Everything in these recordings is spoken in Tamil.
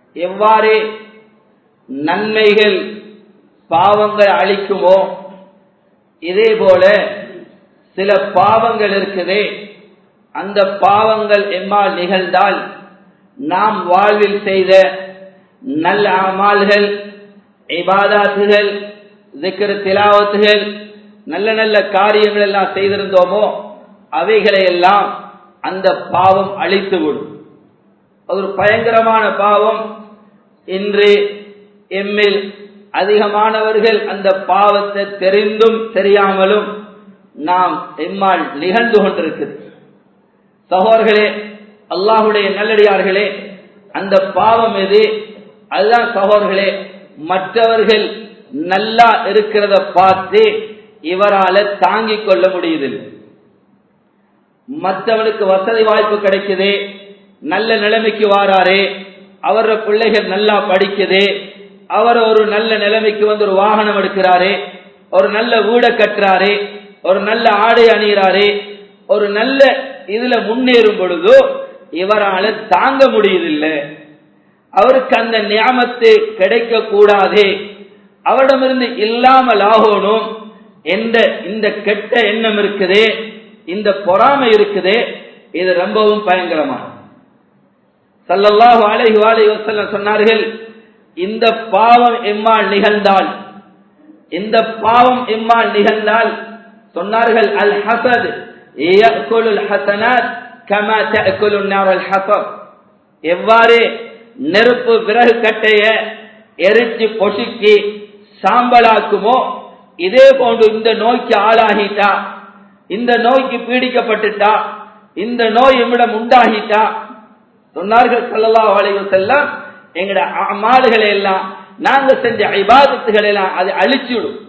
எவ்வாறு நன்மைகள் பாவங்கள் அளிக்குமோ இதே போல சில பாவங்கள் இருக்குதே அந்த பாவங்கள் எம்மால் நிகழ்ந்தால் நாம் வாழ்வில் செய்த நல்ல அமால்கள் இபாதாத்துகள் திக்ர திலாவத்துகள் நல்ல நல்ல காரியங்கள் எல்லாம் செய்திருந்தோமோ அவைகளை எல்லாம் அந்த பாவம் அழித்துவிடும் ஒரு பயங்கரமான பாவம் இன்று எம்மில் அதிகமானவர்கள் அந்த பாவத்தை தெரிந்தும் தெரியாமலும் நாம் எம்மால் நிகழ்ந்து கொண்டிருக்கிறது சகோதர்களே அல்லாஹுடைய நல்லடியார்களே அந்த பாவம் எது அதுதான் சகோதர்களே மற்றவர்கள் நல்லா இருக்கிறத பார்த்து இவரால தாங்கிக் கொள்ள முடியுதில்லை மற்றவனுக்கு வசதி வாய்ப்பு கிடைக்குது நல்ல நிலைமைக்கு வாராரு அவர பிள்ளைகள் நல்லா படிக்குது அவர் ஒரு நல்ல நிலைமைக்கு வந்து ஒரு வாகனம் எடுக்கிறாரு ஒரு நல்ல வீட கட்டுறாரு ஒரு நல்ல ஆடை அணிகிறாரு ஒரு நல்ல இதுல முன்னேறும் பொழுது இவரால தாங்க முடியுதில்லை அவருக்கு அந்த நியாமத்து கிடைக்க கூடாது அவரிடமிருந்து இல்லாமல் ஆகணும் என்ற இந்த கெட்ட எண்ணம் இருக்குதே இந்த பொறாமை இருக்குதே இது ரொம்பவும் பயங்கரமான சல்லல்லாஹு அலைஹி வாலைஹி வஸல்லம் சொன்னார்கள் இந்த பாவம் எம்மால் நிகழ்ந்தால் இந்த பாவம் எம்மால் நிகழ்ந்தால் சொன்னார்கள் அல் ஹசத் يأكل الحسنات كما تأكل النار الحطب எவ்வாறு நெருப்பு விறகு கட்டைய எரிச்சு பொசுக்கி சாம்பலாக்குமோ இதே போன்று இந்த நோய்க்கு ஆளாகிட்டா இந்த நோய்க்கு பீடிக்கப்பட்டுட்டா இந்த நோய் எம்மிடம் உண்டாகிட்டா சொன்னார்கள் சல்லல்லாஹு அலைஹி வஸல்லம் எங்கட அமால்களை எல்லாம் நாங்க செஞ்ச இபாதத்துகளை எல்லாம் அது அழிச்சுடும்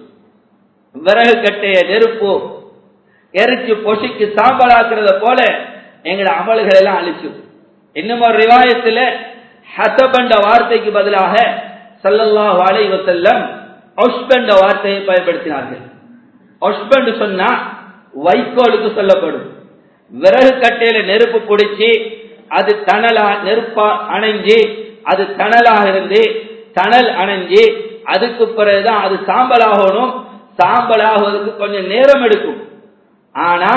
விறகு கட்டைய நெருப்பு எரிச்சு பொசிக்கு சாம்பலாக்குறத போல எங்கட அமல்கள் எல்லாம் அழிச்சுடும் இன்னும் ஒரு ரிவாயத்துல ஹசபண்ட வார்த்தைக்கு பதிலாக சல்லல்லாஹு அலைஹி வஸல்லம் ஒஷ்பெண்ட வார்த்தையை பயன்படுத்தினார்கள் ஒஷ்பெண்ட் சொன்னா வைக்கோலுக்கு சொல்லப்படும் விறகு கட்டையில நெருப்பு பிடிச்சி அது தணலா நெருப்பா அணைஞ்சு அது தணலாக இருந்து தணல் அணைஞ்சு அதுக்கு பிறகுதான் அது சாம்பலாகணும் சாம்பலாகுவதற்கு கொஞ்சம் நேரம் எடுக்கும் ஆனா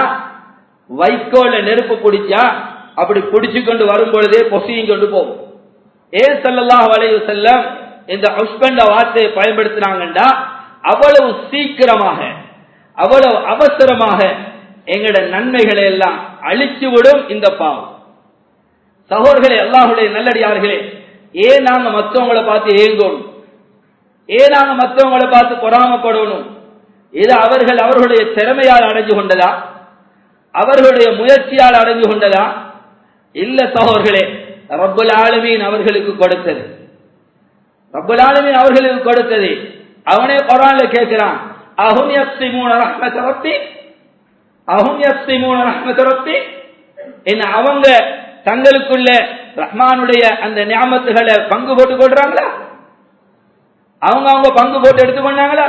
வைக்கோல நெருப்பு பிடிச்சா அப்படி பிடிச்சு கொண்டு வரும் பொழுதே பொசியும் கொண்டு போகும் ஏன் சல்லல்லாஹு அலைஹி செல்லம் இந்த ஹஸ்பண்ட வார்த்தையை பயன்படுத்தினாங்கண்டா அவ்வளவு சீக்கிரமாக அவ்வளவு அவசரமாக எங்கட நன்மைகளை எல்லாம் அழிச்சு விடும் இந்த பாவம் சகோதர்களே அல்லாஹுடைய நல்லடியார்களே ஏன் நாங்க மற்றவங்களை பார்த்து ஏங்கணும் ஏன் நாங்க மற்றவங்களை பார்த்து பொறாமப்படணும் இது அவர்கள் அவர்களுடைய திறமையால் அடைஞ்சு கொண்டதா அவர்களுடைய முயற்சியால் அடைஞ்சு கொண்டதா இல்ல சகோதர்களே ரப்புல் ஆலமீன் அவர்களுக்கு கொடுத்தது ரப்புல் ஆலமீன் அவர்களுக்கு கொடுத்தது அவனே குரான்ல கேட்கிறான் அஹும் யக்ஸிமூன ரஹ்மத் ரப்பி அஹும் யக்ஸிமூன ரஹ்மத் ரப்பி என்ன அவங்க தங்களுக்குள்ள ரஹ்மானுடைய அந்த ஞாபகத்துகளை பங்கு போட்டு கொள்றாங்களா அவங்க அவங்க பங்கு போட்டு எடுத்துக்கொண்டாங்களா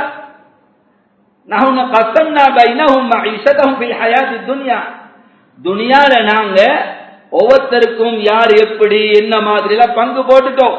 நஹுன கசம்னா பைனஹும் மஈஷதஹும் ஃபில் ஹயாத்தி துன்யா துனியால நாங்க ஒவ்வொருத்தருக்கும் யார் எப்படி என்ன மாதிரிலாம் பங்கு போட்டுட்டோம்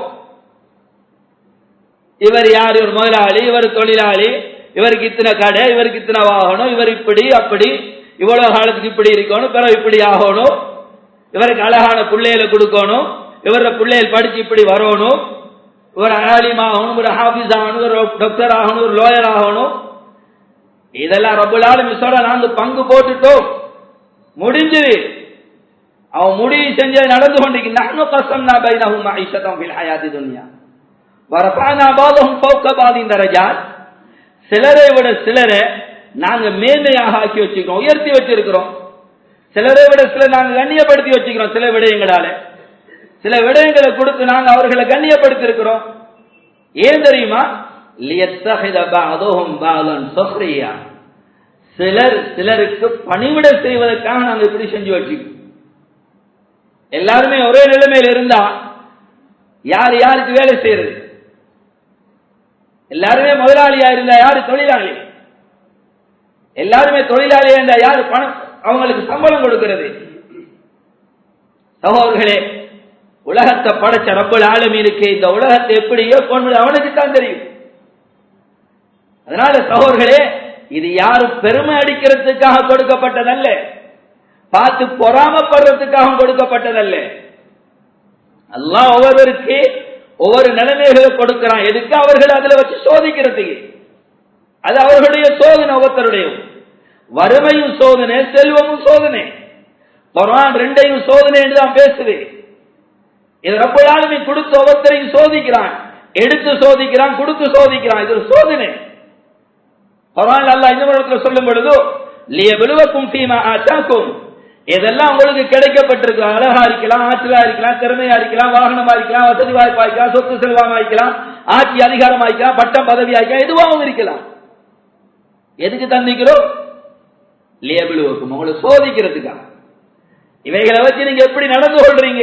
இவர் யார் ஒரு முதலாளி இவர் தொழிலாளி இவருக்கு இத்தனை கடை இவருக்கு இத்தனை வாகனம் இவர் இப்படி அப்படி இவ்வளவு காலத்துக்கு இப்படி இருக்கணும் பிறகு இப்படி ஆகணும் இவருக்கு அழகான பிள்ளைகளை கொடுக்கணும் இவர பிள்ளைகள் படிச்சு இப்படி வரணும் இவர் அலாலிம் ஆகணும் ஒரு ஹாஃபிஸ் ஆகணும் ஒரு டாக்டர் ஆகணும் ஒரு லோயர் ஆகணும் இதெல்லாம் ரபுல் மிஸ்ஸோட நாங்க பங்கு போட்டுட்டோம் முடிஞ்சது அவன் முடிவு செஞ்சது நடந்து கொண்டிருக்கு நானு கசம் நான் பைனஹும் ஐஷதம் ஃபில் ஹயாதி துன்யா வரஃபானா பாதஹும் ஃபௌக பாதின் தரஜாத் சிலரை விட சிலரை நாங்க மேன்மையாக ஆக்கி வச்சுக்கிறோம் உயர்த்தி வச்சிருக்கிறோம் சிலரை விட சிலர் நாங்க கண்ணியப்படுத்தி வச்சுக்கிறோம் சில விடயங்களால சில விடயங்களை கொடுத்து நாங்க அவர்களை கண்ணியப்படுத்தி இருக்கிறோம் ஏன் தெரியுமா சிலர் சிலருக்கு பணிவிட செய்வதற்காக நாங்க இப்படி செஞ்சு வச்சுக்கோம் எல்லாருமே ஒரே நிலைமையில் இருந்தா யார் யாருக்கு வேலை செய்யறது எல்லாருமே முதலாளியா இருந்தா யாரு தொழிலாளி எல்லாருமே தொழிலாளியா இருந்தா யாரு பணம் அவங்களுக்கு சம்பளம் கொடுக்கிறது சகோதரர்களே உலகத்தை படைச்ச ரப்பல் ஆலமீனுக்கு இந்த உலகத்தை எப்படி இயக்கணும் அவனுக்கு தான் தெரியும் அதனால சகோதர்களே இது யாரும் பெருமை அடிக்கிறதுக்காக கொடுக்கப்பட்டதல்ல பார்த்து பொறாமப்படுறதுக்காக கொடுக்கப்பட்டதல்ல அல்லாஹ் ஒவ்வொருவருக்கு ஒவ்வொரு நிலைமைகளை கொடுக்கிறான் எதுக்கு அவர்கள் அதுல வச்சு சோதிக்கிறதுக்கு அது அவர்களுடைய சோதனை ஒவ்வொருத்தருடைய வறுமையும் சோதனை செல்வமும் சோதனை குரான் ரெண்டையும் சோதனை என்று தான் பேசுது இது ரப்பலாலுமே கொடுத்து ஒவ்வொருத்தரையும் சோதிக்கிறான் எடுத்து சோதிக்கிறான் கொடுத்து சோதிக்கிறான் இது ஒரு சோதனை குரான் அல்லாஹ் இந்த இடத்துல சொல்லும் பொழுது லிய விழுவக்கும் ஃபீமா ஆத்தாக்கும் இதெல்லாம் உங்களுக்கு கிடைக்கப்பட்டிருக்கு அழகா இருக்கலாம் ஆற்றலா இருக்கலாம் திறமையா இருக்கலாம் வாகனமா இருக்கலாம் வசதி வாய்ப்பா இருக்கலாம் சொத்து செல்வமா இருக்கலாம் ஆட்சி அதிகாரமா இருக்கலாம் பட்டம் பதவியா இருக்கலாம் எதுவாகவும் இருக்கலாம் எதுக்கு தந்திக்கிறோம் லேபிளுவுக்கும் உங்களை சோதிக்கிறதுக்காக இவைகளை வச்சு நீங்க எப்படி நடந்து கொள்றீங்க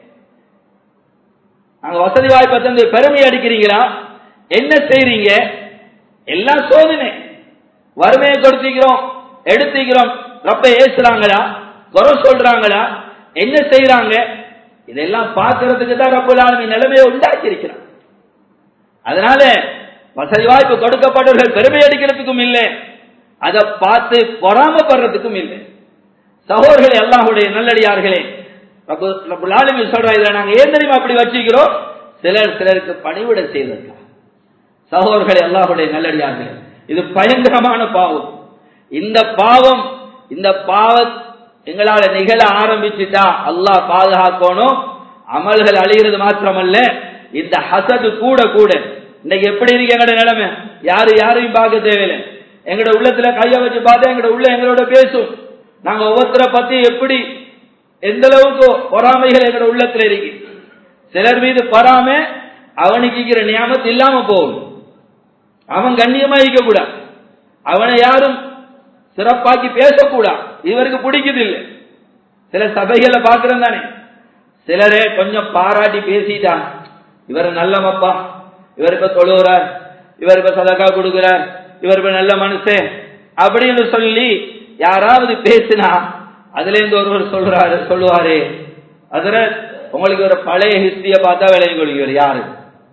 அங்க வசதி வாய்ப்பை தந்து பெருமை அடிக்கிறீங்களா என்ன செய்றீங்க எல்லாம் சோதனை வறுமையை கொடுத்திக்கிறோம் எடுத்துக்கிறோம் ரப்ப ஏசுறாங்களா குறை சொல்றாங்களா என்ன செய்யறாங்க இதெல்லாம் பார்க்கறதுக்கு தான் ரப்பல் ஆலமீன் நிலைமையை உண்டாக்கி இருக்கிறான் அதனால வசதி வாய்ப்பு கொடுக்கப்பட்டவர்கள் பெருமை அடிக்கிறதுக்கும் இல்லை அதை பார்த்து பொறாமப்படுறதுக்கும் இல்லை சகோதரர்களே அல்லாஹுடைய நல்லடியார்களே ரப்புல் ஆலமீன் சொல்றா இதை நாங்க ஏன் தெரியுமா அப்படி வச்சுக்கிறோம் சிலர் சிலருக்கு பணிவிட செய்திருக்காங்க சகோதரர்களே அல்லாஹுடைய நல்லடியார்களே இது பயங்கரமான பாவம் இந்த பாவம் இந்த பாவ எங்களால நிகழ ஆரம்பிச்சுட்டா அல்லாஹ் பாதுகாக்கணும் அமல்கள் அழிகிறது மாத்திரமல்ல இந்த ஹசது கூட கூட இன்னைக்கு எப்படி இருக்கு எங்கட நிலைமை யாரு யாரையும் பார்க்க தேவையில்லை எங்கட உள்ளத்துல கைய வச்சு பார்த்தா எங்கட உள்ள எங்களோட பேசும் நாங்க ஒவ்வொருத்தரை பத்தி எப்படி எந்த அளவுக்கு பொறாமைகள் எங்கட உள்ளத்துல இருக்கு சிலர் மீது பொறாம அவனுக்கு இருக்கிற நியாமத்து இல்லாம போகும் அவன் கண்ணியமா இருக்க கூடாது அவனை யாரும் சிறப்பாக்கி பேசக்கூடாது இவருக்கு பிடிக்குது இல்லை சில சபைகளை பாக்குறேன் தானே சிலரே கொஞ்சம் பாராட்டி பேசிட்டான் இவர் நல்லமப்பா இவர் இப்ப தொழுகிறார் இவர் இப்ப சதக்கா கொடுக்கிறார் இவர் இப்ப நல்ல மனுஷன் அப்படின்னு சொல்லி யாராவது பேசினா அதுல இருந்து ஒருவர் சொல்றாரு சொல்லுவாரு அதுல உங்களுக்கு ஒரு பழைய ஹிஸ்டரிய பார்த்தா விளையும் கொள்கிறார் யாரு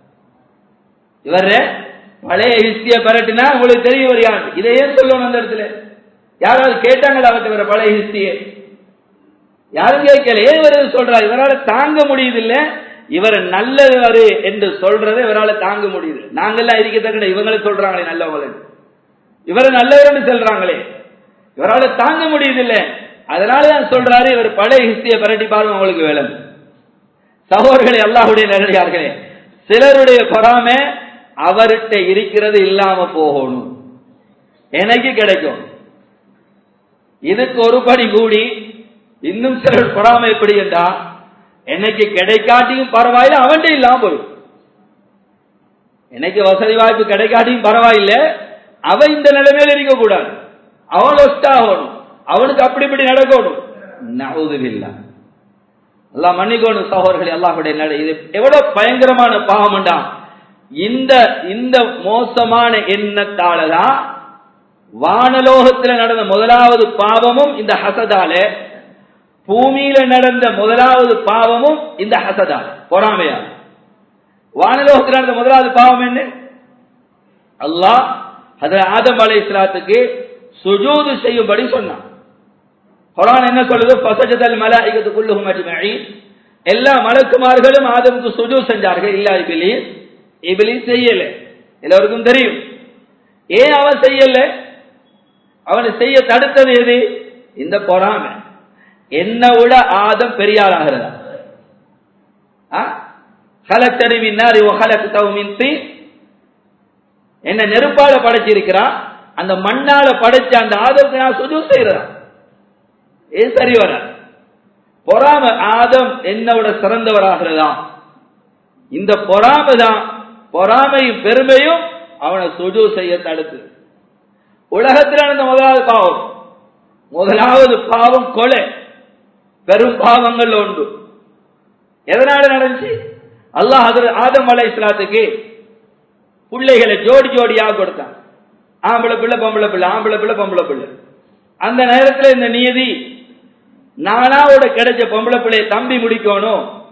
இவர பழைய ஹிஸ்டரிய பரட்டினா உங்களுக்கு தெரியும் இவர் யார் இதை ஏன் சொல்லணும் அந்த இடத்துல யாராவது கேட்டாங்களா அவர்கிட்ட இவர பழைய ஹிஸ்டரிய யாரும் கேட்கல ஏன் இவர் சொல்றாரு இவரால தாங்க முடியுது இல்ல இவர் நல்லவர் என்று சொல்றதை இவரால தாங்க முடியுது நாங்கெல்லாம் இருக்கத்தக்க இவங்களே சொல்றாங்களே நல்லவங்களே இவர் நல்லவர் சொல்றாங்களே இவரால தாங்க முடியுது இல்ல அதனாலதான் சொல்றாரு இவர் பழைய ஹிஸ்டரிய பரட்டி பாருங்க உங்களுக்கு வேலை சகோதரர்களே அல்லாஹுடைய நேரடியார்களே சிலருடைய பொறாமை அவர்கிட்ட இருக்கிறது இல்லாம போகணும் எனக்கு கிடைக்கும் இதுக்கு ஒரு படி கூடி இன்னும் சிலர் பொறாமை எப்படி என்றா எனக்கு கிடைக்காட்டியும் பரவாயில்ல அவன்கிட்ட இல்லாம போயிடும் எனக்கு வசதி வாய்ப்பு கிடைக்காட்டியும் பரவாயில்ல அவன் இந்த நிலைமையில இருக்க கூடாது அவன் ஒஸ்ட் ஆகணும் அவனுக்கு அப்படி இப்படி நடக்கணும் நவுதுவில்லா எல்லாம் மன்னிக்கணும் சகோதரர்களே அல்லாஹுடைய நட இது எவ்வளவு பயங்கரமான பாவம்டா இந்த இந்த மோசமான எண்ணத்தாலதான் வானலோகத்தில் நடந்த முதலாவது பாவமும் இந்த ஹசதால பூமியில நடந்த முதலாவது பாவமும் இந்த ஹசதால பொறாமையால் வானலோகத்தில் நடந்த முதலாவது பாவம் என்ன அல்லாஹ் அதுல ஆதம் அலை இஸ்லாத்துக்கு சுஜூது செய்யும்படி சொன்னான் குரான் என்ன சொல்லுது பசஜதல் மலாயிகத்து குல்லுஹும் அஜ்மஈன் எல்லா மலக்குமார்களும் ஆதமுக்கு சுஜூ செஞ்சார்கள் இல்லா இபிலிஸ் இபிலிஸ் செய்யல எல்லோருக்கும் தெரியும் ஏன் அவன் செய்யல அவனை செய்ய தடுத்தது எது இந்த பொறாமை என்ன விட ஆதம் பெரியார் ஆகிறதா என்ன நெருப்பால படைச்சிருக்கிறான் அந்த மண்ணால படைச்ச அந்த ஆதத்துக்கு நான் சுஜூ செய்யறான் ஏன் சரி வர பொறாம ஆதம் என்னோட சிறந்தவராகிறதா இந்த பொறாமை தான் பொறாமையும் பெருமையும் அவனை சுஜு செய்ய தடுத்து உலகத்தில் நடந்த முதலாவது பாவம் முதலாவது பாவம் கொலை பெரும் பாவங்கள் உண்டு எதனால நடந்துச்சு அல்லாஹ் ஆதம் அலை இஸ்லாத்துக்கு பிள்ளைகளை ஜோடி ஜோடியாக கொடுத்தான் ஆம்பளை பிள்ளை பொம்பளை பிள்ளை ஆம்பளை பிள்ளை பொம்பளை பிள்ளை அந்த நேரத்தில் இந்த நியதி நானாவோட கிடைச்ச பொம்பளை பிள்ளைய தம்பி முடிக்கணும்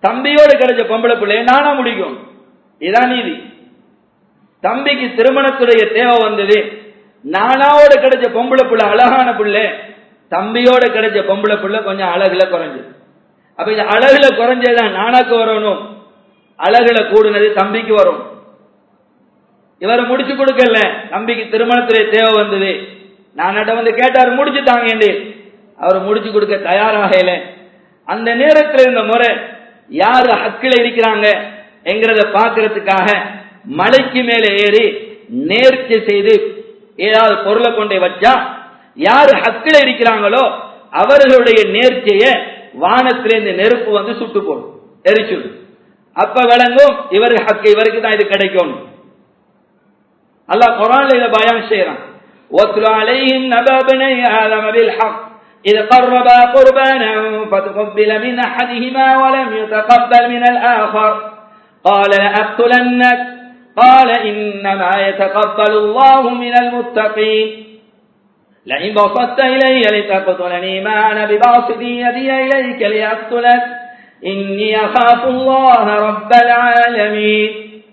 தம்பியோடு கிடைச்ச பொம்பளை பிள்ளைய நானா முடிக்கும் இதான் நீதி தம்பிக்கு திருமணத்துடைய தேவை வந்தது நானாவோட கிடைச்ச பொம்பளை பிள்ளை அழகான பிள்ளை தம்பியோட கிடைச்ச பொம்பளை பிள்ளை கொஞ்சம் அழகுல குறைஞ்சது அப்ப இந்த அழகுல குறைஞ்சதுதான் நானாக்கு வரணும் அழகுல கூடுனது தம்பிக்கு வரும் இவர் முடிச்சு கொடுக்கல தம்பிக்கு திருமணத்துடைய தேவை வந்தது நான் வந்து கேட்டாரு முடிச்சு தாங்க அவர் முடிச்சு கொடுக்க தயாராக இல்லை அந்த நேரத்தில் இந்த முறை யாரு ஹக்கில் இருக்கிறாங்க என்கிறத பாக்குறதுக்காக மலைக்கு மேலே ஏறி நேர்ச்சி செய்து ஏதாவது பொருளை கொண்டே வச்சா யாரு ஹக்கில் இருக்கிறாங்களோ அவர்களுடைய நேர்ச்சிய வானத்திலிருந்து நெருப்பு வந்து சுட்டு போடும் எரிச்சுடும் அப்ப விளங்கும் இவரு ஹக்கு இவருக்கு தான் இது கிடைக்கும் அல்லாஹ் குரான்ல இதை பயான் செய்யறான் واتل عليهم نبأ بني آدم بالحق إذ قربا قربانا فتقبل من أحدهما ولم يتقبل من الآخر قال لأقتلنك قال إنما يتقبل الله من المتقين لئن بسطت إلي لتقتلني ما أنا بباسط يدي إليك لأقتلك إني أخاف الله رب العالمين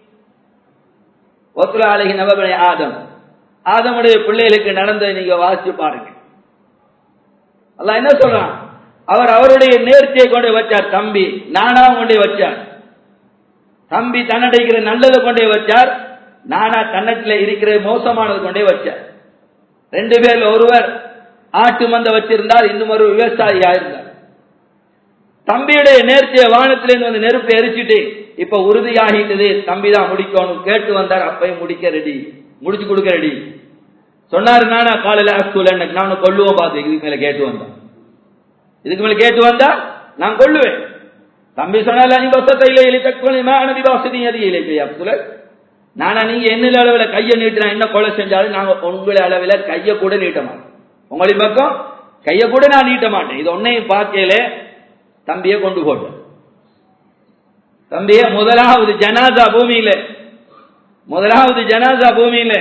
واتل عليه نبأ بني آدم ஆதமுடைய பிள்ளைகளுக்கு நடந்ததை நீங்க வாசிச்சு பாருங்க அல்ல என்ன சொல்றான் அவர் அவருடைய நேர்த்தியை கொண்டு வச்சார் தம்பி நானா கொண்டே வச்சார் தம்பி தன்னடைக்கிற நல்லதை கொண்டே வச்சார் நானா தன்னட்டில இருக்கிற மோசமானது கொண்டே வச்சார் ரெண்டு பேர்ல ஒருவர் ஆட்டு மந்த வச்சிருந்தார் இன்னும் ஒரு விவசாயியா இருந்தார் தம்பியுடைய நேர்த்திய வானத்திலிருந்து வந்து நெருப்பை எரிச்சிட்டு இப்ப உறுதியாகிட்டது தம்பி தான் முடிக்கணும் கேட்டு வந்தார் அப்பயும் முடிக்க ரெடி முடிச்சு கொடுக்க ரெடி சொன்னாரு நானா காலையில அஸ்கூல் நானும் கொள்ளுவோம் பார்த்து இதுக்கு மேல கேட்டு வந்தேன் இதுக்கு மேல கேட்டு வந்தா நான் கொள்ளுவேன் தம்பி சொன்னால நீ வசத்தை இல்லை இல்லை தக்கொலை நபி வாசதி அது இல்லை பையா அப்துல நானா நீங்க என்ன அளவுல கையை நீட்டுறேன் என்ன கொலை செஞ்சாலும் நாங்க உங்களை அளவுல கையை கூட நீட்ட மாட்டோம் உங்களின் பக்கம் கையை கூட நான் நீட்ட மாட்டேன் இது ஒன்னையும் பார்க்கல தம்பியை கொண்டு போட்டேன் தம்பிய முதலாவது ஜனாதா பூமியில முதலாவது ஜனாதா பூமியில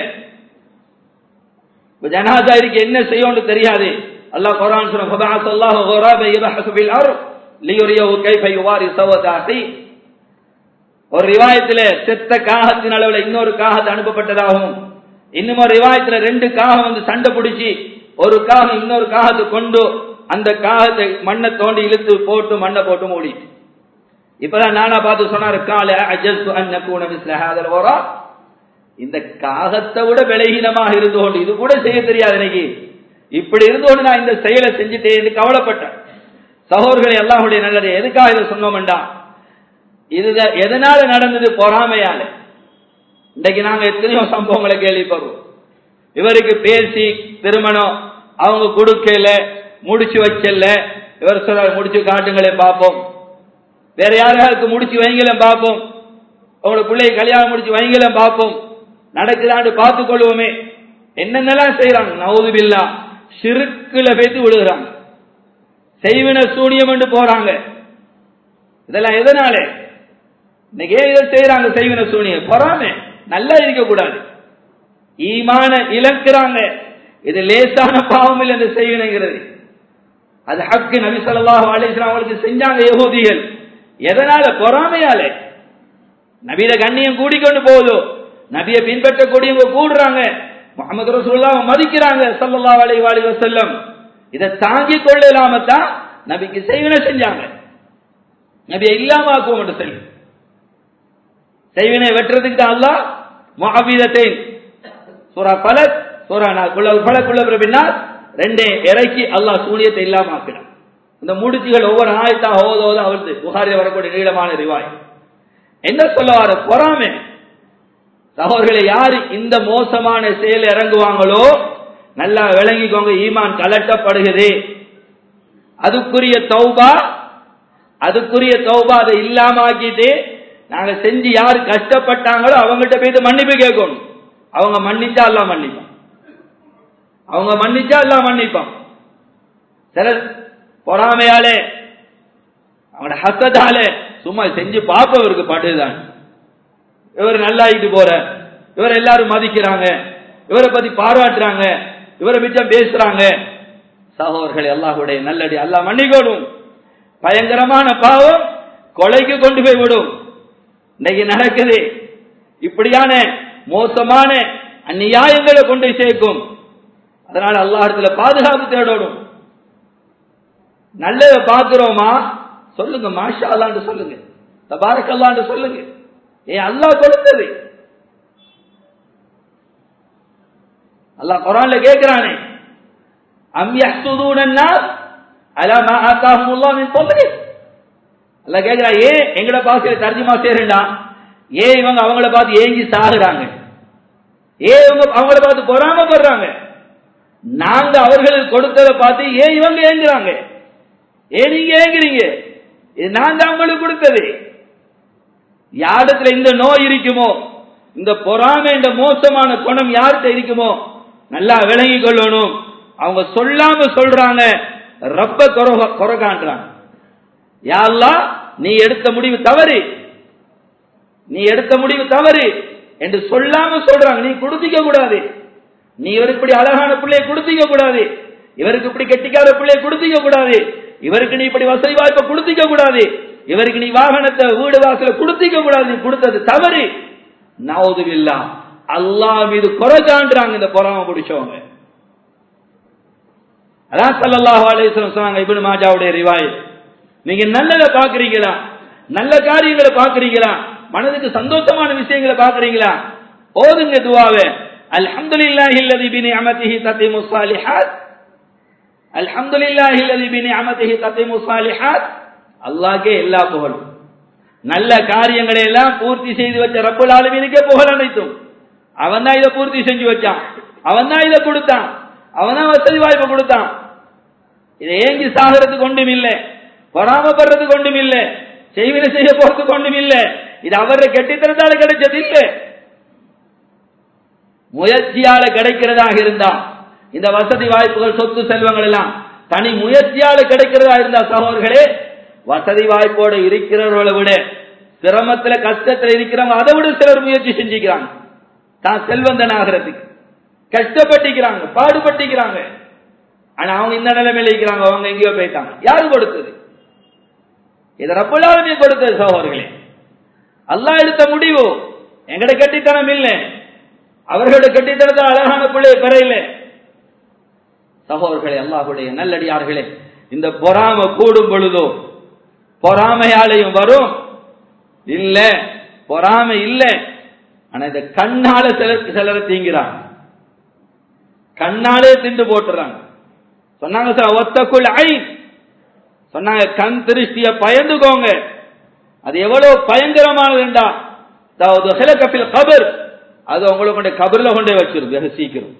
ஜனாதா இருக்கு என்ன செய்யும் தெரியாது அல்லாஹ் குரான் சொல்ற ஃபபஅஸ அல்லாஹு குராப யபஹஸு ஃபில் அர்த் லியுரியஹு கைஃப யுவாரி சவத அஹி ஒரு ரிவாயத்துல செத்த காகத்தின் அளவுல இன்னொரு காகத்தை அனுப்பப்பட்டதாகவும் இன்னும் ஒரு ரிவாயத்துல ரெண்டு காகம் வந்து சண்டை பிடிச்சி ஒரு காகம் இன்னொரு காகத்தை கொண்டு அந்த காகத்தை மண்ணை தோண்டி இழுத்து போட்டு மண்ணை போட்டு மூடி இப்பதான் நானா பார்த்து சொன்னாரு கால அஜஸ்து அன்னகூன மிஸ்ல ஹாதல் ஓரா இந்த காகத்தை விட விலகீனமாக இருந்து கொண்டு இது கூட செய்ய தெரியாது எனக்கு இப்படி இருந்து கொண்டு நான் இந்த செயலை செஞ்சுட்டேன் கவலைப்பட்டேன் சகோதரர்களை எல்லாருடைய நல்லது எதுக்காக இதை சொன்னோம்டா இது எதனால நடந்தது பொறாமையால இன்றைக்கு நாங்க எத்தனையோ சம்பவங்களை கேள்விப்படுறோம் இவருக்கு பேசி திருமணம் அவங்க கொடுக்கல முடிச்சு வச்சல இவர் சொல்றாரு முடிச்சு காட்டுங்களே பார்ப்போம் வேற யாராருக்கு முடிச்சு வைங்கலும் பார்ப்போம் உங்களுக்கு பிள்ளை கல்யாணம் முடிச்சு வைங்கலும் பார்ப்போம் நடக்குதான்னு பார்த்து கொள்வோமே என்னென்னலாம் செய்யறாங்க நவுதுபில்லா சிறுக்குல பேத்து விடுகிறாங்க செய்வின சூனியம் என்று போறாங்க இதெல்லாம் எதனால இன்னைக்கு ஏன் இதை செய்யறாங்க செய்வின சூனியம் பொறாம நல்லா இருக்க கூடாது ஈமான இழக்கிறாங்க இது லேசான பாவம் இல்லை இந்த செய்வினைங்கிறது அது ஹக்கு நபி ஸல்லல்லாஹு அலைஹி வஸல்லம் அவங்களுக்கு செஞ்சாங்க யகூதிகள் எதனால பொறாமையாலே நபியில கண்ணியம் கூடிக்கொண்டு போகுதோ நபியை பின்பற்றக்கூடியவங்க கூடுறாங்க முகமது ரசூலுல்லாஹ் மதிக்கிறாங்க ஸல்லல்லாஹு அலைஹி வஸல்லம் வஸல்லம் இதை தாங்கிக் கொள்ள இல்லாம தான் நபிக்கு செய்வினை செஞ்சாங்க நபியை இல்லாம ஆக்குவோம் என்று சொல்லி செய்வினை வெட்டுறதுக்கு தான் அல்லாஹ் முஹபிதத்தை சூரா பலக் சூரா குள்ள பலக்குள்ள பின்னால் ரெண்டே இறக்கி அல்லாஹ் சூனியத்தை இல்லாம ஆக்கினான் இந்த முடிச்சுகள் ஒவ்வொரு ஆயத்தா ஓத ஓத அவர்ந்து புகாரில் வரக்கூடிய நீளமான ரிவாய் என்ன சொல்ல வர பொறாமை சகோதரர்களை யாரு இந்த மோசமான செயல் இறங்குவாங்களோ நல்லா விளங்கிக்கோங்க ஈமான் கலட்டப்படுகிறது அதுக்குரிய தௌபா அதுக்குரிய தௌபா அதை இல்லாம ஆக்கிட்டு நாங்க செஞ்சு யாரு கஷ்டப்பட்டாங்களோ அவங்ககிட்ட போயிட்டு மன்னிப்பு கேட்கணும் அவங்க மன்னிச்சா எல்லாம் மன்னிப்பான் அவங்க மன்னிச்சா எல்லாம் மன்னிப்பான் சிலர் பொறாமையாலே அவனோட ஹக்கத்தாலே சும்மா செஞ்சு பார்ப்பவருக்கு பாட்டுதான் இவர் நல்லாயிட்டு போற இவர் எல்லாரும் மதிக்கிறாங்க இவரை பத்தி பாராட்டுறாங்க இவரை மிச்சம் பேசுறாங்க சகோதரர்கள் அல்லாஹுடைய நல்லடி அல்லாஹ் மன்னிக்கணும் பயங்கரமான பாவம் கொலைக்கு கொண்டு போய் விடும் இன்னைக்கு நடக்குது இப்படியான மோசமான அந்நியாயங்களை கொண்டு போய் சேர்க்கும் அதனால அல்லாஹத்துல பாதுகாப்பு தேடணும் நல்லதை பார்க்கிறோமா சொல்லுங்க மாஷா அல்லான்னு சொல்லுங்க தபாரக் அல்லான்னு சொல்லுங்க ஏன் அல்லாஹ் கொடுத்தது அல்லாஹ் குரான்ல கேட்கிறானே அம் யஹ்சுதூன الناس على ما آتاهم الله من فضله அல்லாஹ் கேக்குறா ஏன் எங்கட பாசையில தர்ஜுமா செய்றேன்டா ஏன் இவங்க அவங்கள பார்த்து ஏங்கி சாகுறாங்க ஏன் இவங்க அவங்கள பார்த்து பொறாமப்படுறாங்க நாங்க அவர்களுக்கு கொடுத்ததை பார்த்து ஏன் இவங்க ஏங்குறாங்க ஏன் நீங்க ஏங்குறீங்க இது நான் தான் உங்களுக்கு கொடுத்தது யாரிடத்துல இந்த நோய் இருக்குமோ இந்த பொறாமை இந்த மோசமான குணம் யார்கிட்ட இருக்குமோ நல்லா விளங்கி கொள்ளணும் அவங்க சொல்லாம சொல்றாங்க ரப்ப குறை குறை காண்றாங்க யாழ்லா நீ எடுத்த முடிவு தவறு நீ எடுத்த முடிவு தவறு என்று சொல்லாம சொல்றாங்க நீ கொடுத்திக்க கூடாது நீ இவருக்கு இப்படி அழகான பிள்ளையை கொடுத்திக்க கூடாது இவருக்கு இப்படி கெட்டிக்கார பிள்ளையை கொடுத்திக்க கூடாது இவருக்கு நீ இப்படி வசதி வாய்ப்பை கொடுத்திக்க கூடாது இவருக்கு நீ வாகனத்தை வீடு வாசல கொடுத்திக்க கூடாது நீ கொடுத்தது தவறு நவுதுவில்லா அல்லாஹ் மீது குறை காண்றாங்க இந்த பொறாம பிடிச்சவங்க அதான் சல்லல்லாஹு அலைஹி வஸல்லம் சொன்னாங்க இப்னு மாஜாவுடைய ரிவாயத் நீங்க நல்லதை பாக்குறீங்களா நல்ல காரியங்களை பாக்குறீங்களா மனதுக்கு சந்தோஷமான விஷயங்களை பாக்குறீங்களா ஓதுங்க துவாவே அல்ஹம்துலில்லாஹி அல்லதி பி நிஅமதிஹி தத்திமு ஸாலிஹாத் அல்ஹம்துலில்லாஹி அல்லதி பி நிஅமதிஹி தத்திமு ஸாலிஹாத் அல்லாஹ்க்கே எல்லா புகழும் நல்ல காரியங்களை எல்லாம் பூர்த்தி செய்து வச்ச ரப்பல் ஆலமீனுக்கே புகழ் அனைத்தும் அவன் தான் இதை பூர்த்தி செஞ்சு வச்சான் அவன் தான் இதை கொடுத்தான் அவன் தான் வசதி வாய்ப்பு கொடுத்தான் இதை ஏங்கி சாகிறதுக்கு ஒன்றும் இல்லை பொறாமப்படுறதுக்கு ஒன்றும் இல்லை செய்வினை செய்ய போறதுக்கு ஒன்றும் இல்லை இது அவரை கெட்டித்தனத்தால கிடைச்சது இல்லை முயற்சியால கிடைக்கிறதாக இருந்தா இந்த வசதி வாய்ப்புகள் சொத்து செல்வங்கள் எல்லாம் தனி முயற்சியால கிடைக்கிறதா இருந்தா சகோதரர்களே வசதி வாய்ப்போட இருக்கிறவர்களை விட சிரமத்துல கஷ்டத்துல இருக்கிறவங்க அதை விட சிலர் முயற்சி செஞ்சுக்கிறாங்க தான் செல்வந்தன் ஆகிறதுக்கு கஷ்டப்பட்டிக்கிறாங்க பாடுபட்டிக்கிறாங்க ஆனா அவங்க இந்த நிலைமையில இருக்கிறாங்க அவங்க எங்கேயோ போயிட்டாங்க யாரு கொடுத்தது இது ரப்பலாலுமே கொடுத்தது சகோதரர்களே அல்லாஹ் எடுத்த முடிவு எங்கட கட்டித்தனம் இல்லை அவர்களோட கட்டித்தனத்தில் அழகான பிள்ளை பெறையில சகோதரர்களே அல்லாஹுடைய நல்லடியார்களே இந்த பொறாம கூடும் பொழுதோ பொறாமையாலையும் வரும் இல்ல பொறாமை இல்ல ஆனா இந்த கண்ணால சிலர் சிலரை தீங்கிறாங்க கண்ணாலே திண்டு போட்டுறாங்க சொன்னாங்க சார் ஒத்தக்குள் ஐ சொன்னாங்க கண் திருஷ்டிய பயந்துக்கோங்க அது எவ்வளவு பயங்கரமானதுண்டா அதாவது ஹிலகபில் கபர் அது உங்களை கொண்டு கபர்ல கொண்டே வச்சிரும் வெகு சீக்கிரம்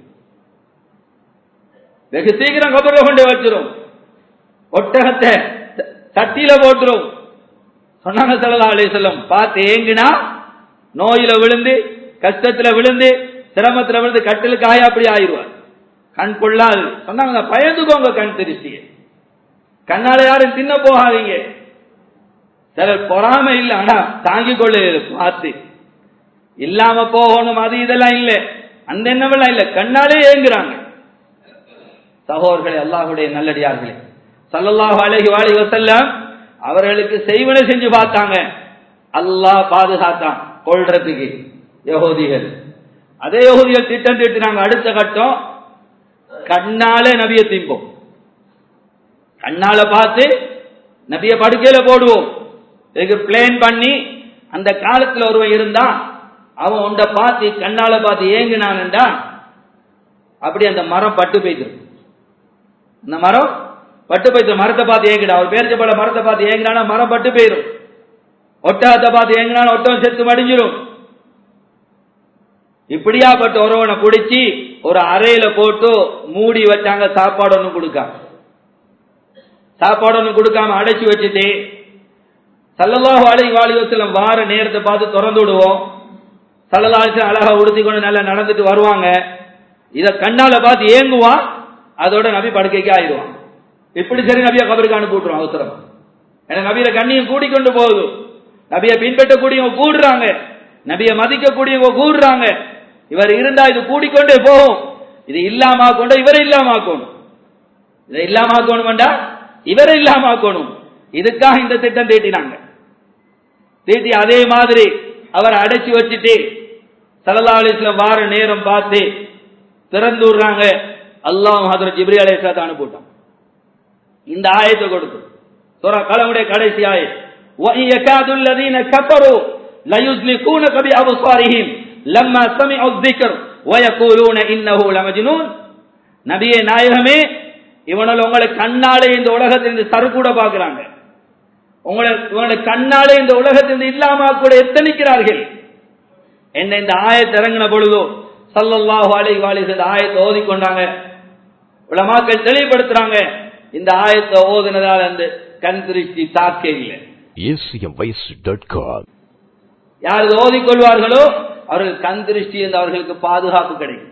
வெகு சீக்கிரம் கபர்ல கொண்டே வச்சிரும் ஒட்டகத்தை தட்டியில போட்டுரும் சொன்னாங்க சல்லா அலி செல்லம் பார்த்து ஏங்கினா நோயில விழுந்து கஷ்டத்துல விழுந்து சிரமத்துல விழுந்து கட்டிலுக்கு ஆயா அப்படி ஆயிடுவார் கண் கொள்ளாது சொன்னாங்க பயந்துக்கோங்க கண் திருஷ்டிய கண்ணால யாரும் தின்ன போகாதீங்க சிலர் பொறாம இல்ல ஆனா தாங்கிக் கொள்ள பார்த்து இல்லாம போகணும் அது இதெல்லாம் இல்ல அந்த எண்ணமெல்லாம் இல்ல கண்ணாலே ஏங்குறாங்க சகோதரர்களே அல்லாஹுடைய நல்லடியார்களே சல்லல்லாஹு அலைஹி வாலி வசல்லம் அவர்களுக்கு செய்வனை செஞ்சு பார்த்தாங்க அல்லாஹ் பாதுகாத்தான் கொள்றதுக்கு யகோதிகள் அதே யகோதிகள் திட்டம் திட்டினாங்க அடுத்த கட்டம் கண்ணாலே நபிய திம்போம் கண்ணால பார்த்து நபிய படுக்கையில போடுவோம் இதுக்கு பிளேன் பண்ணி அந்த காலத்துல ஒருவன் இருந்தான் அவன் உண்ட பார்த்து கண்ணால பார்த்து ஏங்கினான்டா அப்படி அந்த மரம் பட்டு போய்த்திரும் அந்த மரம் பட்டு போய்த்து மரத்தை பார்த்து ஏங்கிடா அவர் பேரிச்ச பல மரத்தை பார்த்து ஏங்கினானா மரம் பட்டு போயிடும் ஒட்டகத்தை பார்த்து ஏங்கினாலும் ஒட்டகம் செத்து மடிஞ்சிரும் இப்படியாப்பட்ட ஒருவனை பிடிச்சி ஒரு அறையில போட்டு மூடி வச்சாங்க சாப்பாடு ஒன்றும் கொடுக்காம சாப்பாடு ஒன்றும் கொடுக்காம அடைச்சி வச்சுட்டு சல்லல்லாஹு அலைஹி வாலிவசலம் வார நேரத்தை பார்த்து திறந்து விடுவோம் சல்லல்லாஹு அழகா உடுத்தி கொண்டு நல்லா நடந்துட்டு வருவாங்க இத கண்ணால பார்த்து ஏங்குவான் அதோட நபி படுக்கைக்கு ஆயிடுவான் இப்படி சரி நபிய கபருக்கு அனுப்பிவிட்டுரும் அவசரம் ஏன்னா நபியில கண்ணியம் கூடிக்கொண்டு போகுது நபியை பின்பற்றக்கூடியவங்க கூடுறாங்க நபியை மதிக்கக்கூடியவங்க கூடுறாங்க இவர் இருந்தா இது கூடிக்கொண்டே போகும் இது இல்லாம கொண்ட இவரை இல்லாம ஆக்கணும் இதை இல்லாம ஆக்கணும் இவரை இல்லாம ஆக்கணும் இதுக்காக இந்த திட்டம் தீட்டினாங்க தீட்டி அதே மாதிரி அவர் அடைச்சு வச்சுட்டு சல்லா அலிஸ்லாம் வார நேரம் பார்த்து திறந்து விடுறாங்க அல்லாஹ் ஹதரத் ஜிப்ரி அலைஹிஸ்ஸலாத்தை அனுப்பிட்டான் இந்த ஆயத்தை கொடுத்து சூரா கலமுடைய கடைசி ஆயத் وَإِنْ يَكَادُ الَّذِينَ كَفَرُوا لَيُزْلِقُونَكَ بِأَبْصَارِهِمْ لَمَّا سَمِعُوا الذِّكْرَ وَيَقُولُونَ إِنَّهُ لَمَجْنُونَ நபியே நாயகமே இவனால் உங்களை கண்ணாலே இந்த உலகத்திலிருந்து சறுக்கூட பார்க்கிறாங்க உங்களை உங்களை கண்ணாலே இந்த உலகத்திலிருந்து இல்லாம கூட எத்தனிக்கிறார்கள் என்ன இந்த ஆயத்தை இறங்கின பொழுதோ சல்லல்லாஹு அலைஹி வஸல்லம் இந்த ஆயத்தை ஓதிக்கொண்டாங்க உலமாக்கள் தெளிவுபடுத்துறாங்க இந்த ஆயத்தை ஓதுனதால அந்த கண் திருஷ்டி தாக்க இல்லை acmvoice.com. யார் இதை ஓதிக்கொள்வார்களோ அவர்கள் கண் திருஷ்டி என்று அவர்களுக்கு பாதுகாப்பு கிடைக்கும்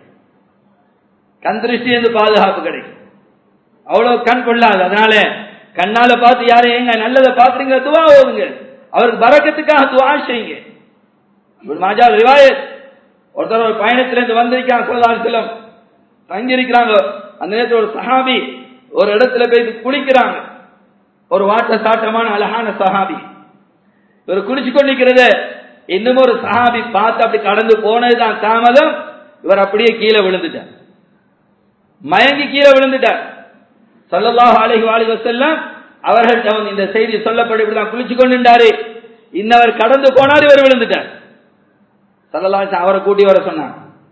கண் திருஷ்டி என்று பாதுகாப்பு கிடைக்கும் அவ்வளவு கண் கொள்ளாது அதனால கண்ணால பார்த்து யாரும் ஏங்க நல்லதை பாக்குறீங்க துவா ஓதுங்க அவருக்கு பறக்கத்துக்காக துவா செய்யுங்க இப்னு மாஜா ரிவாயத் ஒருத்தர் ஒரு பயணத்துல இருந்து வந்திருக்காங்க சொல்லலாம் செல்லம் தங்கி இருக்கிறாங்க அந்த நேரத்தில் ஒரு சஹாபி ஒரு இடத்துல போய் குளிக்கிறாங்க ஒரு வாட்ட சாட்டமான அழகான சஹாபி இவர் குளிச்சு கொண்டிருக்கிறத இன்னும் ஒரு சஹாபி பார்த்து அப்படி கடந்து போனதுதான் தாமதம் இவர் அப்படியே கீழே விழுந்துட்டார் மயங்கி கீழே விழுந்துட்டார் ஸல்லல்லாஹு அலைஹி வாலிஹி வஸல்லம் அவர்கள் அவன் இந்த செய்தி சொல்லப்படி இப்படிதான் குளிச்சு கொண்டிருந்தாரு இன்னவர் கடந்து போனார் இவர் விழுந்துட்டார் ஸல்லல்லாஹு அலைஹி வஸல்லம் அவரை கூட்டி வர சொன்னார்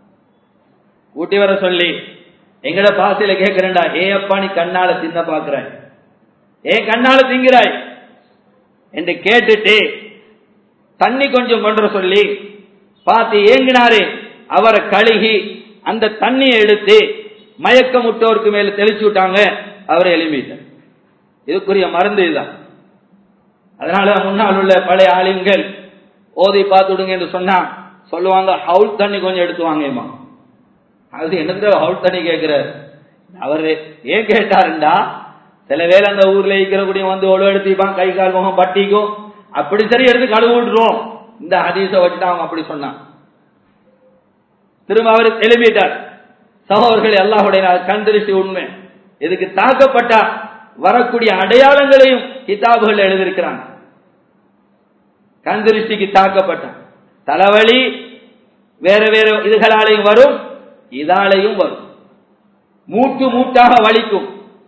கூட்டி வர சொல்லி எங்கட பாசையில கேட்கிறேன்டா ஏ அப்பா நீ கண்ணால தின்ன பாக்குறாய் ஏ கண்ணால திங்கிறாய் என்று கேட்டுட்டு தண்ணி கொஞ்சம் கொண்டு வர சொல்லி பார்த்து ஏங்கினாரு அவரை கழுகி அந்த தண்ணியை எடுத்து மயக்கமுட்டோருக்கு மேல தெளிச்சு விட்டாங்க அவரை எழுப்பிட்டார் இதுக்குரிய மருந்து இதுதான் அதனால முன்னால் உள்ள பழைய ஆளுங்கள் ஓதி பார்த்து விடுங்க என்று சொன்னா சொல்லுவாங்க ஹவுல் தண்ணி கொஞ்சம் எடுத்து வாங்கம்மா அது என்னது ஹவுல் தண்ணி கேட்கிறார் அவரு ஏன் கேட்டாருண்டா சில வேளை அந்த ஊர்ல இருக்கிற வந்து ஒழு எடுத்துப்பான் கை கால் முகம் பட்டிக்கும் அப்படி சரி எடுத்து கழுவு விட்டுருவோம் இந்த ஹதீஸை வச்சுட்டு அவங்க அப்படி சொன்னான் திரும்ப அவர் எழுப்பிட்டார் சகோதரர்கள் அல்லாஹுடைய கண் திருஷ்டி உண்மை இதுக்கு தாக்கப்பட்ட வரக்கூடிய அடையாளங்களையும் கிதாபுகள் எழுதியிருக்கிறாங்க கண் திருஷ்டிக்கு தாக்கப்பட்ட தலைவலி வேற வேற இதுகளாலையும் வரும் இதாலையும் வரும் மூட்டு மூட்டாக வலிக்கும்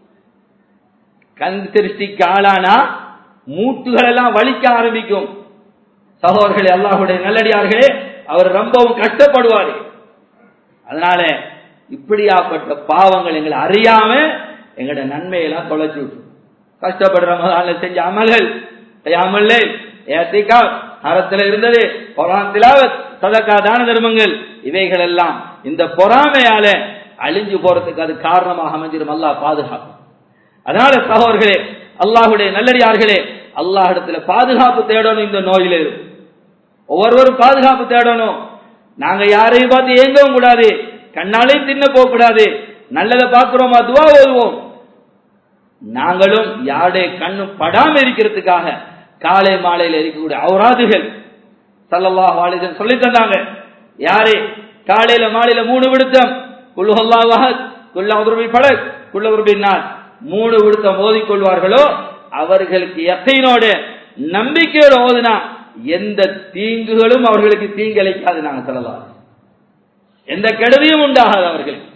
கண் திருஷ்டிக்கு ஆளானா மூட்டுகள் எல்லாம் வலிக்க ஆரம்பிக்கும் சகோதரர்களே அல்லாஹுடைய நல்லடியார்களே அவர் ரொம்பவும் கஷ்டப்படுவார் அதனால இப்படியாப்பட்ட பாவங்கள் எங்களை அறியாம எங்களோட நன்மையெல்லாம் தொலைச்சு விட்டு கஷ்டப்படுற முதல்ல செஞ்ச அமல்கள் அமல்ல ஏத்திக்கா அறத்துல இருந்தது பொறாந்திலாவத் சதக்கா தான தர்மங்கள் இவைகள் எல்லாம் இந்த பொறாமையால அழிஞ்சு போறதுக்கு அது காரணமாக அமைஞ்சிரும் அல்லாஹ் பாதுகாப்பு அதனால சகோதரர்களே அல்லாஹுடைய நல்லடியார்களே அல்லாஹ் இடத்துல பாதுகாப்பு தேடணும் இந்த நோயில ஒவ்வொருவரும் பாதுகாப்பு தேடணும் நாங்க யாரையும் பார்த்து ஏங்கவும் கூடாது கண்ணாலையும் தின்ன போக கூடாது நல்லதை பார்க்கிறோமா துவா ஓதுவோம் நாங்களும் யாருடைய கண்ணும் படாம இருக்கிறதுக்காக காலை மாலையில் இருக்கக்கூடிய அவராதுகள் சல்லல்லா வாலிதன் சொல்லி தந்தாங்க யாரு காலையில மாலையில மூணு விடுத்தம் குல்லுஹல்லாஹத் குல்லாஹுருபி பலக் குல்லஹுருபி நாத் மூணு விடுத்தம் ஓதிக்கொள்வார்களோ அவர்களுக்கு எத்தையினோடு நம்பிக்கையோடு ஓதுனா எந்த தீங்குகளும் அவர்களுக்கு தீங்கிழைக்காது நாங்க சொல்லலாம் எந்த கெடுதியும் உண்டாகாது அவர்களுக்கு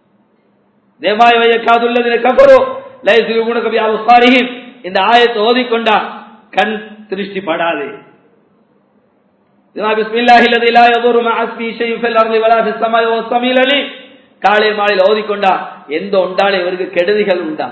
தேவாய் வைய காதுள்ளதின கபரோ லைசில் உனக்கு அவசாரியும் இந்த ஆயத்தை ஓதிக்கொண்டா கண் திருஷ்டி படாது பிஸ்மில்லாஹி அல்லதி லா யதுரு மஅ இஸ்மி ஷைஉன் ஃபில் அர்தி வலா ஃபிஸ் ஸமாஇ வஸ் ஸமீல் அலி காலை மாலையில் ஓதிக்கொண்டா எந்த உண்டாலே இவருக்கு கெடுதிகள் உண்டா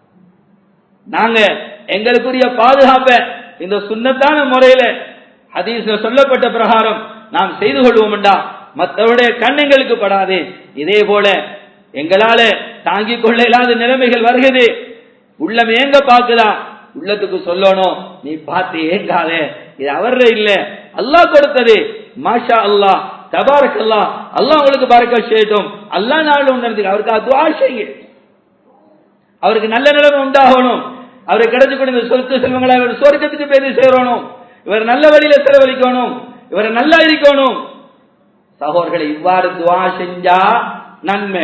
நாங்க எங்களுக்குரிய பாதுகாப்ப இந்த சுண்ணத்தான முறையில ஹதீஸ்ல சொல்லப்பட்ட பிரகாரம் நாம் செய்து கொள்வோம்டா மற்றவருடைய கண் எங்களுக்கு படாது இதே போல எங்களால தாங்கிக் கொள்ள இல்லாத நிலைமைகள் வருகிறது உள்ளம் ஏங்க பாக்குதா உள்ளத்துக்கு சொல்லணும் நீ பார்த்து ஏங்காத இது அவர்ற இல்ல அல்லாஹ் கொடுத்தது மாஷா அல்லாஹ் தபாரக் அல்லாஹ் அல்லாஹ் உங்களுக்கு பறக்க செய்யட்டும் அல்லாஹ் நாள் உணர்ந்து அவருக்கு துவா செய்யுங்க அவருக்கு நல்ல நிலைமை உண்டாகணும் அவருக்கு கிடைச்சு கொடுத்த சொத்து செல்வங்களை அவர் சொர்க்கத்துக்கு பேர் சேரணும் இவர் நல்ல வழியில செலவழிக்கணும் இவர் நல்லா இருக்கணும் சகோதரர்களை இவ்வாறு துவா செஞ்சா நன்மை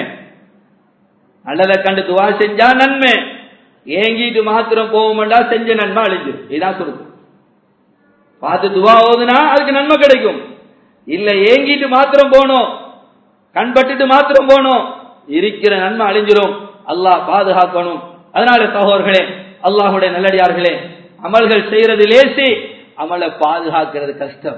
நல்லதை கண்டு துவா செஞ்சா நன்மை ஏங்கிட்டு மாத்திரம் போவோம்டா செஞ்ச நன்மை அழிஞ்சு இதான் சுருக்கம் பார்த்து துவா ஓதுனா அதுக்கு நன்மை கிடைக்கும் இல்ல ஏங்கிட்டு மாத்திரம் போனோம் கண்பட்டுட்டு மாத்திரம் போனோம் இருக்கிற நன்மை அழிஞ்சிரும் அல்லாஹ் பாதுகாக்கணும் அதனால சகோதரர்களே அல்லாஹுடைய நல்லடியார்களே அமல்கள் செய்யறது லேசி அமலை பாதுகாக்கிறது கஷ்டம்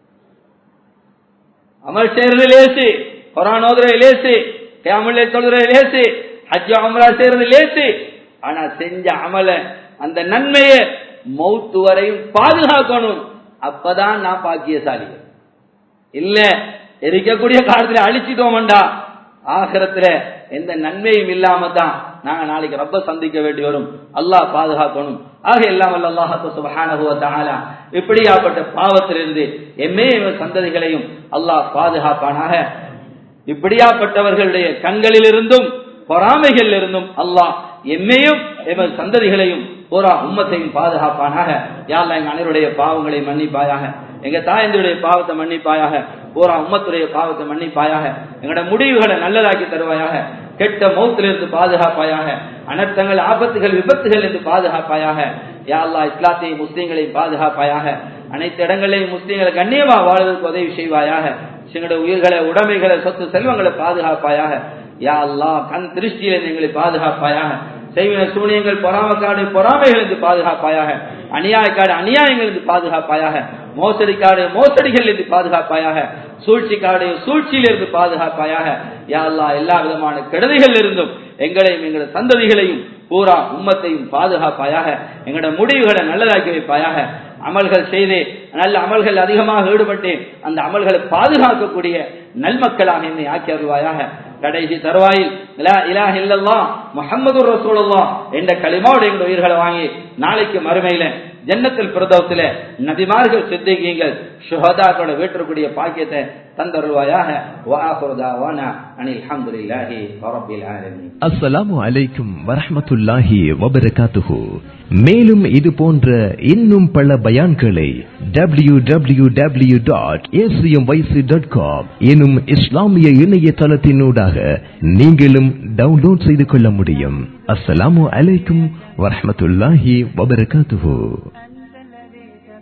அமல் செய்யறது லேசி குரான் ஓதுறது லேசி கேமலை தொழுறது லேசி ஹஜ் அமரா செய்யறது லேசி ஆனா செஞ்ச அமல அந்த நன்மையை மௌத்து வரையும் பாதுகாக்கணும் அப்பதான் நான் பாக்கியசாலி இல்ல எரிக்கக்கூடிய காலத்துல அழிச்சிட்டோம்டா ஆகிரத்துல எந்த நன்மையும் இல்லாம தான் நாங்க நாளைக்கு ரப்ப சந்திக்க வேண்டி வரும் அல்லாஹ் பாதுகாக்கணும் ஆக எல்லாம் வல்ல அல்லாஹ் சுப்ஹானஹு வ தஆலா இப்படியாப்பட்ட பாவத்திலிருந்து எம்மே சந்ததிகளையும் அல்லாஹ் பாதுகாப்பானாக இப்படியாப்பட்டவர்களுடைய கண்களிலிருந்தும் பொறாமைகளில் இருந்தும் அல்லாஹ் எம்மையும் எமது சந்ததிகளையும் பூரா உம்மத்தையும் பாதுகாப்பானாக யாழ்லா எங்க அனைவருடைய பாவங்களை மன்னிப்பாயாக எங்க தாயந்தருடைய பாவத்தை மன்னிப்பாயாக பூரா உம்மத்துடைய பாவத்தை மன்னிப்பாயாக எங்களோட முடிவுகளை நல்லதாக்கி தருவாயாக கெட்ட மௌத்திலிருந்து பாதுகாப்பாயாக அனர்த்தங்கள் ஆபத்துகள் விபத்துகள் இருந்து பாதுகாப்பாயாக யா அல்லா இஸ்லாத்தையும் முஸ்லீம்களையும் பாதுகாப்பாயாக அனைத்து இடங்களிலையும் முஸ்லீம்களை கண்ணியமா வாழ்வதற்கு உதவி செய்வாயாக எங்களுடைய உயிர்களை உடைமைகளை சொத்து செல்வங்களை பாதுகாப்பாயாக யா அல்லா கண் திருஷ்டியிலிருந்து எங்களை பாதுகாப்பாயாக செய்வின சூனியங்கள் பொறாமக்காடு பொறாமைகளிலிருந்து பாதுகாப்பாயாக அநியாயக்காடு அநியாயங்களிலிருந்து பாதுகாப்பாயாக மோசடிக்காடு மோசடிகளிலிருந்து பாதுகாப்பாயாக சூழ்ச்சிக்காடு சூழ்ச்சியிலிருந்து பாதுகாப்பாயாக யா அல்லா எல்லா விதமான கெடுதிகள் இருந்தும் எங்களையும் எங்களோட சந்ததிகளையும் பூரா உம்மத்தையும் பாதுகாப்பாயாக எங்களோட முடிவுகளை நல்லதாக்கி வைப்பாயாக அமல்கள் செய்து நல்ல அமல்கள் அதிகமாக ஈடுபட்டு அந்த அமல்களை பாதுகாக்கக்கூடிய நல்மக்களாக என்னை ஆக்கி அருள்வாயாக கடைசி தருவாயில் இலாஹ் இல்லல்லா முஹம்மது ரசூலுல்லா என்ற களிமாவோட எங்களுடைய உயிர்களை வாங்கி நாளைக்கு மறுமையில ஜன்னத்தில் பிரதோத்தில நபிமார்கள் சித்திகீங்கள் சுஹதாக்களோட வீட்டிற்குரிய பாக்கியத்தை தந்தருவாயாக வாஹுர்தாவானா அனில் அல்ஹம்துலில்லாஹி ரப்பில் ஆலமீன் அஸ்ஸலாமு அலைக்கும் வரஹ்மத்துல்லாஹி வபரகாத்துஹு மேலும் இது போன்ற இன்னும் பல பயான்களை W W W dot dot com எனும் இஸ்லாமிய இணையதளத்தினூடாக நீங்களும் டவுன்லோட் செய்து கொள்ள முடியும் அஸ்ஸலாமு அலைக்கும் வரஹ்மத்துல்லாஹி வபரகாத்துஹு